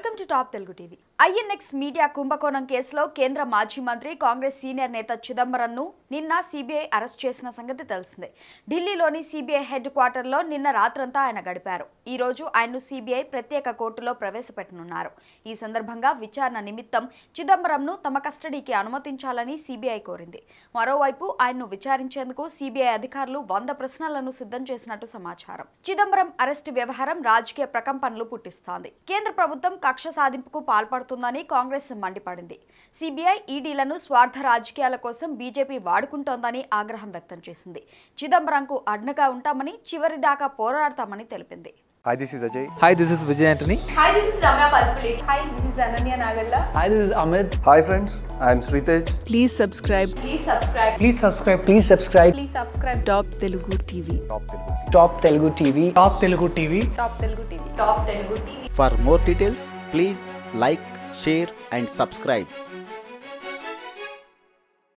Welcome to top Telugu TV INX media కుంభకోణం కేసులో కేంద్ర మాజీ మంత్రి కాంగ్రెస్ సీనియర్ నేత చిదంబరంను నిన్న సిబిఐ అరెస్ట్ చేసిన సంగతి తెలిసిందే ఢిల్లీలోని సిబిఐ హెడ్ క్వార్టర్లో నిన్న రాత్రంతా ఆయన గడిపారు ఈ రోజు ఆయన్ను సిబిఐ ప్రత్యేక కోర్టులో ప్రవేశపెట్టనున్నారు ఈ సందర్భంగా విచారణ నిమిత్తం చిదంబరంను తమ కస్టడీకి అనుమతించాలని సిబిఐ కోరింది మరోవైపు ఆయన్ను విచారించేందుకు సిబిఐ అధికారులు వంద ప్రశ్నలను సిద్ధం చేసినట్టు సమాచారం చిదంబరం అరెస్టు వ్యవహారం రాజకీయ ప్రకంపనలు పుట్టిస్తోంది కేంద్ర ప్రభుత్వం కక్ష సాధింపుకు పాల్పడుతుందని కాంగ్రెస్ మండిపడింది సిబిఐ ఈడీలను స్వార్థ రాజకీయాల కోసం బీజేపీ వాడుకుంటోందని ఆగ్రహం వ్యక్తం చేసింది చిదంబరంకు అడ్డుగా ఉంటామని చివరిదాకా పోరాడతామని తెలిపింది Hi, this is Ajay. Hi, this is Vijay Antony. Hi, this is Ramya Paspalate. Hi, this is Ananya Nagalla. Hi, this is Amit. Hi, friends. I am Sritej. Please subscribe Please subscribe. Please subscribe. Please subscribe. Please subscribe. Top Telugu TV. Top Telugu TV. Top Telugu TV. Top Telugu TV. Top Telugu TV. For more details, please like, share, and subscribe.